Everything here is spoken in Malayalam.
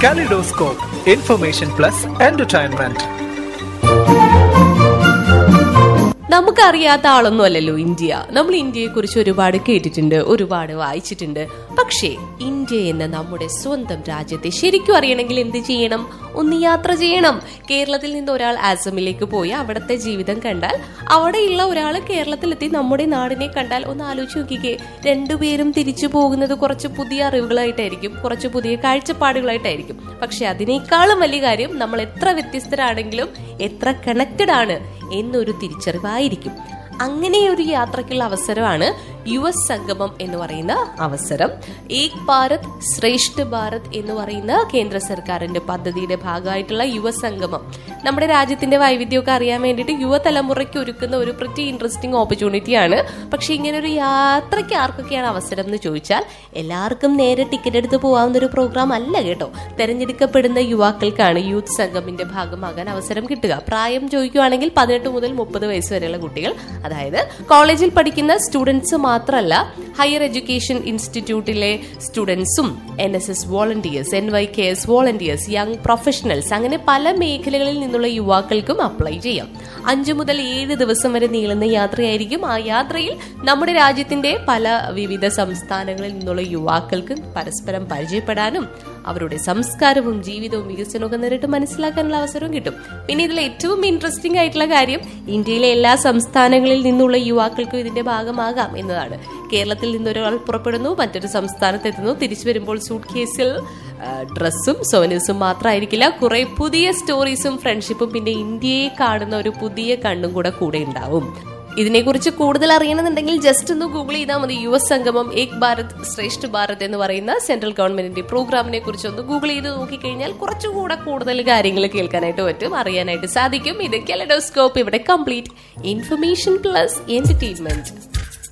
Kaleidoscope, information plus entertainment. നമുക്കറിയാത്ത ആളൊന്നും അല്ലല്ലോ ഇന്ത്യ നമ്മൾ ഇന്ത്യയെ കുറിച്ച് ഒരുപാട് കേട്ടിട്ടുണ്ട് ഒരുപാട് വായിച്ചിട്ടുണ്ട് പക്ഷേ ഇന്ത്യ എന്ന നമ്മുടെ സ്വന്തം രാജ്യത്തെ ശരിക്കും അറിയണമെങ്കിൽ എന്ത് ചെയ്യണം ഒന്ന് യാത്ര ചെയ്യണം കേരളത്തിൽ നിന്ന് ഒരാൾ ആസമിലേക്ക് പോയി അവിടുത്തെ ജീവിതം കണ്ടാൽ അവിടെയുള്ള ഒരാൾ കേരളത്തിലെത്തി നമ്മുടെ നാടിനെ കണ്ടാൽ ഒന്ന് ആലോചിച്ച് നോക്കിക്കേ രണ്ടുപേരും തിരിച്ചു പോകുന്നത് കുറച്ച് പുതിയ അറിവുകളായിട്ടായിരിക്കും കുറച്ച് പുതിയ കാഴ്ചപ്പാടുകളായിട്ടായിരിക്കും പക്ഷെ അതിനേക്കാളും വലിയ കാര്യം നമ്മൾ എത്ര വ്യത്യസ്തരാണെങ്കിലും എത്ര കണക്റ്റഡ് ആണ് എന്നൊരു തിരിച്ചറിവായിരിക്കും അങ്ങനെ ഒരു യാത്രയ്ക്കുള്ള അവസരമാണ് യു എസ് സംഗമം എന്ന് പറയുന്ന അവസരം ഏക് ഭാരത് ശ്രേഷ്ഠ ഭാരത് എന്ന് പറയുന്ന കേന്ദ്ര സർക്കാരിന്റെ പദ്ധതിയുടെ ഭാഗമായിട്ടുള്ള യു എസ് സംഗമം നമ്മുടെ രാജ്യത്തിന്റെ വൈവിധ്യമൊക്കെ അറിയാൻ വേണ്ടിയിട്ട് യുവതലമുറയ്ക്ക് ഒരുക്കുന്ന ഒരു പ്രറ്റി ഇൻട്രസ്റ്റിംഗ് ഓപ്പർച്യൂണിറ്റിയാണ് പക്ഷെ ഇങ്ങനെ ഒരു യാത്രയ്ക്ക് ആർക്കൊക്കെയാണ് അവസരം എന്ന് ചോദിച്ചാൽ എല്ലാവർക്കും നേരെ ടിക്കറ്റ് എടുത്ത് പോകാവുന്ന ഒരു പ്രോഗ്രാം അല്ല കേട്ടോ തെരഞ്ഞെടുക്കപ്പെടുന്ന യുവാക്കൾക്കാണ് യൂത്ത് സംഗമിന്റെ ഭാഗമാകാൻ അവസരം കിട്ടുക പ്രായം ചോദിക്കുകയാണെങ്കിൽ പതിനെട്ട് മുതൽ മുപ്പത് വയസ്സ് വരെയുള്ള കുട്ടികൾ അതായത് കോളേജിൽ പഠിക്കുന്ന സ്റ്റുഡൻസ് മാത്രമല്ല ഹയർ എഡ്യൂക്കേഷൻ ഇൻസ്റ്റിറ്റ്യൂട്ടിലെ സ്റ്റുഡൻസും N S S volunteers N Y K S volunteers young professionals അങ്ങനെ പല മേഖലകളിൽ നിന്നുള്ള യുവാക്കൾക്കും അപ്ലൈ ചെയ്യാം അഞ്ചു മുതൽ ഏഴ് ദിവസം വരെ നീളുന്ന യാത്രയായിരിക്കും ആ യാത്രയിൽ നമ്മുടെ രാജ്യത്തിന്റെ പല വിവിധ സംസ്ഥാനങ്ങളിൽ നിന്നുള്ള യുവാക്കൾക്ക് പരസ്പരം പരിചയപ്പെടാനും അവരുടെ സംസ്കാരവും ജീവിതവും വികസനവും ഒക്കെ നേരിട്ട് മനസ്സിലാക്കാനുള്ള അവസരവും കിട്ടും പിന്നെ ഇതിൽ ഏറ്റവും ഇൻട്രസ്റ്റിംഗ് ആയിട്ടുള്ള കാര്യം ഇന്ത്യയിലെ എല്ലാ സംസ്ഥാനങ്ങളിൽ നിന്നുള്ള യുവാക്കൾക്കും ഇതിന്റെ ഭാഗമാകാം എന്നതാണ് കേരളത്തിൽ നിന്നൊരാൾ പുറപ്പെടുന്നു മറ്റൊരു സംസ്ഥാനത്ത് എത്തുന്നു തിരിച്ചു വരുമ്പോൾ സൂട്ട് കേസിൽ ഡ്രസ്സും സോനീസും മാത്രമായിരിക്കില്ല കുറെ പുതിയ സ്റ്റോറീസും ഫ്രണ്ട്ഷിപ്പും പിന്നെ ഇന്ത്യയെ കാണുന്ന ഒരു പുതിയ കണ്ണും കൂടെ കൂടെ ഉണ്ടാവും ഇതിനെക്കുറിച്ച് കൂടുതൽ അറിയണമെന്നുണ്ടെങ്കിൽ ജസ്റ്റ് ഒന്ന് ഗൂഗിൾ ചെയ്താൽ മതി യു എസ് സംഗമം ഏക് ഭാരത് ശ്രേഷ്ഠ ഭാരത് എന്ന് പറയുന്ന സെൻട്രൽ ഗവൺമെന്റിന്റെ പ്രോഗ്രാമിനെ കുറിച്ച് ഒന്ന് ഗൂഗിൾ ചെയ്ത് നോക്കിക്കഴിഞ്ഞാൽ കുറച്ചുകൂടെ കൂടുതൽ കാര്യങ്ങൾ കേൾക്കാനായിട്ട് പറ്റും അറിയാനായിട്ട് സാധിക്കും ഇത് കെലഡോസ്കോപ്പ് ഇവിടെ കംപ്ലീറ്റ് ഇൻഫർമേഷൻ പ്ലസ് എന്റർടൈൻമെന്റ്